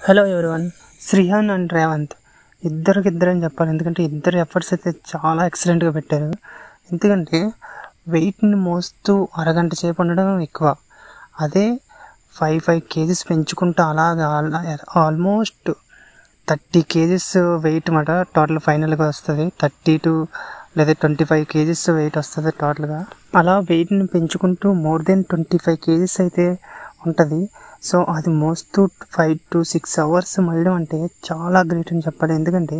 hello everyone Srihan and Revanth ఇద్దరికి ఇద్దరు అని చెప్పాలి ఎందుకంటే ఇద్దరు ఎఫర్ట్స్ అయితే చాలా ఎక్సలెంట్గా పెట్టారు ఎందుకంటే వెయిట్ని మోస్తూ అరగంట సేపు ఉండడం ఎక్కువ అదే ఫైవ్ ఫైవ్ కేజీస్ పెంచుకుంటూ అలాగా ఆల్మోస్ట్ థర్టీ కేజీస్ వెయిట్ మాట టోటల్ ఫైనల్గా వస్తుంది థర్టీ టు లేదా ట్వంటీ ఫైవ్ కేజీస్ వెయిట్ వస్తుంది టోటల్గా అలా వెయిట్ని పెంచుకుంటూ more than twenty five kgs అయితే ఉంటుంది సో అది మోస్తూ ఫైవ్ టు సిక్స్ అవర్స్ మళ్ళీ అంటే చాలా గ్రేట్ అని చెప్పాలి ఎందుకంటే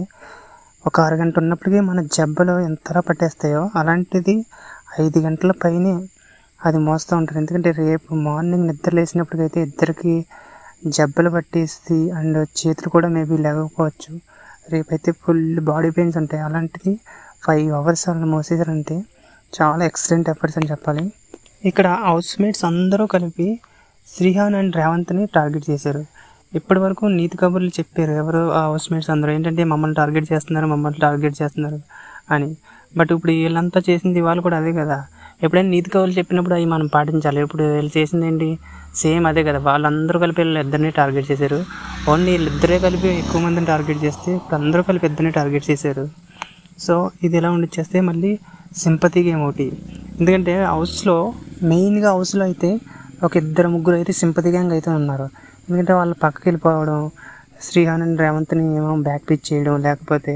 ఒక అరగంట ఉన్నప్పటికీ మన జబ్బలు ఎంతలా పట్టేస్తాయో అలాంటిది ఐదు గంటల పైనే అది మోస్తూ ఉంటారు ఎందుకంటే రేపు మార్నింగ్ నిద్ర లేచినప్పటికైతే ఇద్దరికి జబ్బలు పట్టేసి అండ్ చేతులు కూడా మేబీ లేకపోవచ్చు రేపైతే ఫుల్ బాడీ పెయిన్స్ ఉంటాయి అలాంటిది ఫైవ్ అవర్స్ వాళ్ళు మోసేసారంటే చాలా ఎక్సలెంట్ ఎఫర్ట్స్ అని చెప్పాలి ఇక్కడ హౌస్ మేట్స్ అందరూ కలిపి శ్రీహాన్ అండ్ రేవంత్ని టార్గెట్ చేశారు ఇప్పటి వరకు నీతి కబుర్లు చెప్పారు ఎవరు ఆ హౌస్ మేట్స్ అందరూ ఏంటంటే మమ్మల్ని టార్గెట్ చేస్తున్నారు మమ్మల్ని టార్గెట్ చేస్తున్నారు అని బట్ ఇప్పుడు వీళ్ళంతా చేసింది వాళ్ళు కూడా అదే కదా ఎప్పుడైనా నీతి కబుర్లు చెప్పినప్పుడు అవి మనం పాటించాలి ఇప్పుడు వీళ్ళు చేసింది ఏంటి సేమ్ అదే కదా వాళ్ళందరూ కలిపి వీళ్ళు ఇద్దరిని టార్గెట్ చేశారు ఓన్లీ వీళ్ళిద్దరే కలిపి ఎక్కువ మందిని టార్గెట్ చేస్తే ఇప్పుడు అందరూ కలిపి ఇద్దరిని టార్గెట్ చేశారు సో ఇది ఎలా ఉండిచ్చేస్తే మళ్ళీ సింపతి గేమ్ ఒకటి ఎందుకంటే హౌస్లో మెయిన్గా హౌస్లో అయితే ఒక ఇద్దరు ముగ్గురు అయితే సింపతి గ్యాంగ్ అయితే ఉన్నారు ఎందుకంటే వాళ్ళు పక్కకి వెళ్ళిపోవడం శ్రీహాన్ అండ్ రేవంత్ని ఏమో బ్యాక్ పిచ్ చేయడం లేకపోతే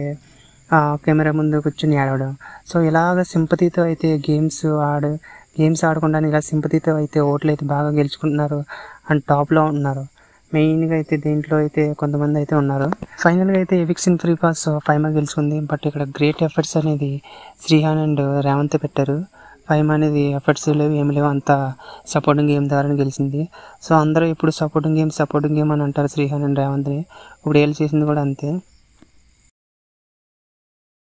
కెమెరా ముందు కూర్చొని ఆడవడం సో ఇలాగ సింపతితో అయితే గేమ్స్ ఆడు గేమ్స్ ఆడకుండా ఇలా సింపతితో అయితే ఓట్లు అయితే బాగా గెలుచుకుంటున్నారు అండ్ టాప్లో ఉన్నారు మెయిన్గా అయితే దీంట్లో అయితే కొంతమంది అయితే ఉన్నారు ఫైనల్గా అయితే ఎవిక్సిన్ ఫ్రీ పాస్ ఫైమా గెలుచుకుంది బట్ ఇక్కడ గ్రేట్ ఎఫర్ట్స్ అనేది శ్రీహాన్ అండ్ రేవంత్ పెట్టారు ఫైమా అనేది ఎఫర్ట్స్ లేవు ఏమి లేవు అంత సపోర్టింగ్ గేమ్ ద్వారా గెలిచింది సో అందరూ ఇప్పుడు సపోర్టింగ్ గేమ్ సపోర్టింగ్ గేమ్ అని అంటారు శ్రీహాన్ అండ్ రేవంత్ని ఇప్పుడు ఏళ్ళు చేసింది కూడా అంతే